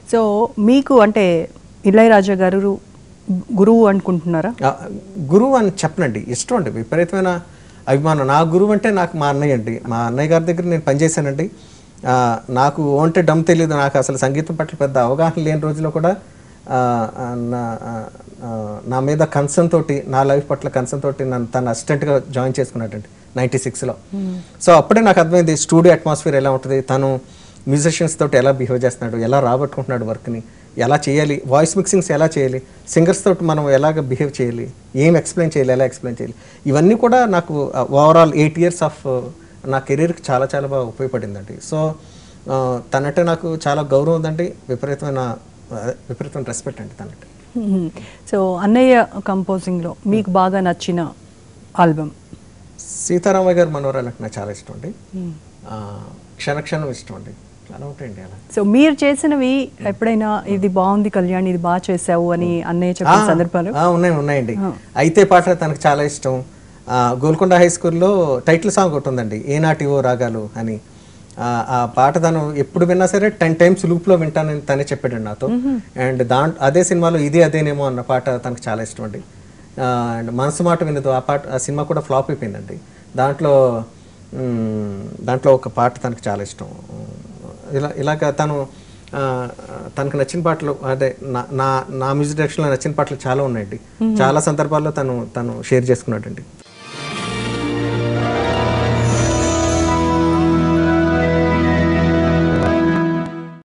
So మీకు అంటే ఇళయరాజా గారు గురువు అనుకుంటున్నారా ఆ, గురువు అని చెప్పనండి ఇష్టం అండి విపరీతమైన అభిమానం నా గురువు అంటే నాకు మా అన్నయ్య అండి మా అన్నయ్య గారి దగ్గర నేను పనిచేశానండి ఆ, నాకు ఓంటే డమ్ తెలియదు నాకు అసలు సంగీతం పట్ల పెద్ద అవగాహన లేని రోజుల్లో కూడా ఆ, ఆ, నా ఆ, ఆ, నా మీద కన్సర్న్ తోటి నా లైఫ్ పట్ల కన్సర్న్ తోటి నన్ను తను అసిస్టెంట్గా జాయిన్ చేసుకున్నాడండి నైంటీ సిక్స్లో సో అప్పుడే నాకు అర్థమైంది స్టూడియో అట్మాస్ఫియర్ ఎలా ఉంటుంది తను మ్యూజిషియన్స్ తోటి ఎలా బిహేవ్ చేస్తున్నాడు ఎలా రాబట్టుకుంటున్నాడు వర్క్ని ఎలా చేయాలి వాయిస్ మిక్సింగ్స్ ఎలా చేయాలి సింగర్స్ తోటి మనం ఎలాగ బిహేవ్ చేయాలి ఏం ఎక్స్ప్లెయిన్ చేయాలి ఎలా ఎక్స్ప్లెయిన్ చేయాలి ఇవన్నీ కూడా నాకు ఓవరాల్ ఎయిట్ ఇయర్స్ ఆఫ్ నా కెరీర్కి చాలా చాలా బాగా ఉపయోగపడిందండి సో ఆ, తనంటే నాకు చాలా గౌరవం ఉందండి విపరీతమైన అదే, విపరీతమైన రెస్పెక్ట్ అండి తనంటే మ్మ్. సో అన్నయ్య కంపోజింగ్లో మీకు బాగా నచ్చిన ఆల్బమ్ సీతారామయ్య గారి మనోరాలు అంటే నాకు చాలా ఇష్టం అండి ఆ, క్షణ క్షణం ఇష్టం అండి చాలా ఉంటాయండి అలా సో మీరు చేసినవి ఎప్పుడైనా ఇది బాగుంది కళ్యాణ్ ఇది బాగా చేసావు అని అన్నయ్య చెప్పిన ఆ, సందర్భాలు ఆ, ఉన్నాయి ఉన్నాయండి అయితే పాట తనకు చాలా ఇష్టం ఆ, గోల్కొండ హై స్కూల్లో టైటిల్ సాంగ్ ఒకటి ఉందండి ఏనాటివో రాగాలు అని ఆ, ఆ పాట తను ఎప్పుడు విన్నా సరే టెన్ టైమ్స్ లూప్లో వింటానని తనే చెప్పాడండి నాతో అండ్ దాంట్ అదే సినిమాలో ఇది అదేనేమో అన్న పాట తనకు చాలా ఇష్టం అండి అండ్ మనసు మాట వినదు ఆ పాట ఆ సినిమా కూడా ఫ్లాప్ అయిపోయిందండి దాంట్లో మ్, దాంట్లో ఒక పాట తనకు చాలా ఇష్టం ఇలా ఇలాగ తను ఆ, తనకు నచ్చిన పాటలు అదే నా నా నా మ్యూజిక్ డైరెక్షన్లో నచ్చిన పాటలు చాలా ఉన్నాయండి చాలా సందర్భాల్లో తను తను షేర్ చేసుకున్నాడండి